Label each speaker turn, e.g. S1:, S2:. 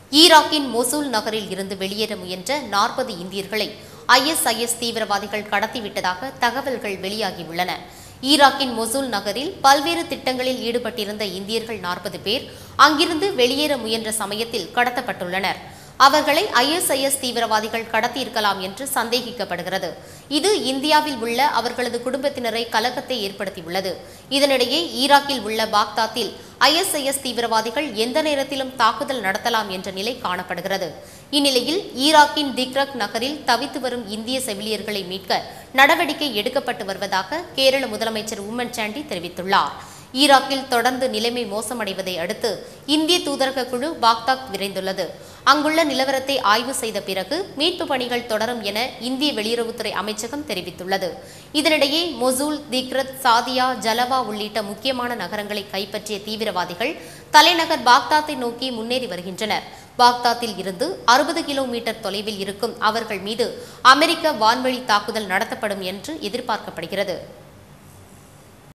S1: ஈராக்கின் மொசூல் நகரில் இருந்து வெளியேற முயன்ற நாற்பது இந்தியர்களை ஐஎஸ்ஐஎஸ் தீவிரவாதிகள் கடத்திவிட்டதாக தகவல்கள் வெளியாகியுள்ளன ஈராக்கின் மொசூல் நகரில் பல்வேறு திட்டங்களில் ஈடுபட்டிருந்த இந்தியர்கள் நாற்பது பேர் அங்கிருந்து வெளியேற முயன்ற சமயத்தில் கடத்தப்பட்டுள்ளனர் அவர்களை ஐஎஸ்ஐஎஸ் தீவிரவாதிகள் கடத்தியிருக்கலாம் என்று சந்தேகிக்கப்படுகிறது இது இந்தியாவில் உள்ள அவர்களது குடும்பத்தினரை கலக்கத்தை ஏற்படுத்தியுள்ளது இதனிடையே ஈராக்கில் உள்ள பாக்தாத்தில் ஐஎஸ்ஐஎஸ் தீவிரவாதிகள் எந்த நேரத்திலும் தாக்குதல் நடத்தலாம் என்ற நிலை காணப்படுகிறது இந்நிலையில் ஈராக்கின் திக்ரக் நகரில் தவித்து வரும் இந்திய செவிலியர்களை மீட்க நடவடிக்கை எடுக்கப்பட்டு வருவதாக கேரள முதலமைச்சர் உம்மன் சாண்டி தெரிவித்துள்ளார் ஈராக்கில் தொடர்ந்து நிலைமை மோசமடைவதை அடுத்து இந்திய தூதரக குழு பாக்தாத் விரைந்துள்ளது அங்குள்ள நிலவரத்தை ஆய்வு செய்த பிறகு மீட்பு பணிகள் தொடரும் என இந்திய வெளியுறவுத்துறை அமைச்சகம் தெரிவித்துள்ளது இதனிடையே மொசூல் திக்ரத் சாதியா ஜலவா உள்ளிட்ட முக்கியமான நகரங்களை கைப்பற்றிய தீவிரவாதிகள் தலைநகர் பாக்தாத்தை நோக்கி முன்னேறி வருகின்றனர் பாக்தாத்தில் இருந்து அறுபது கிலோமீட்டர் தொலைவில் இருக்கும் அவர்கள் மீது அமெரிக்க வான்வழி தாக்குதல் நடத்தப்படும் என்று எதிர்பார்க்கப்படுகிறது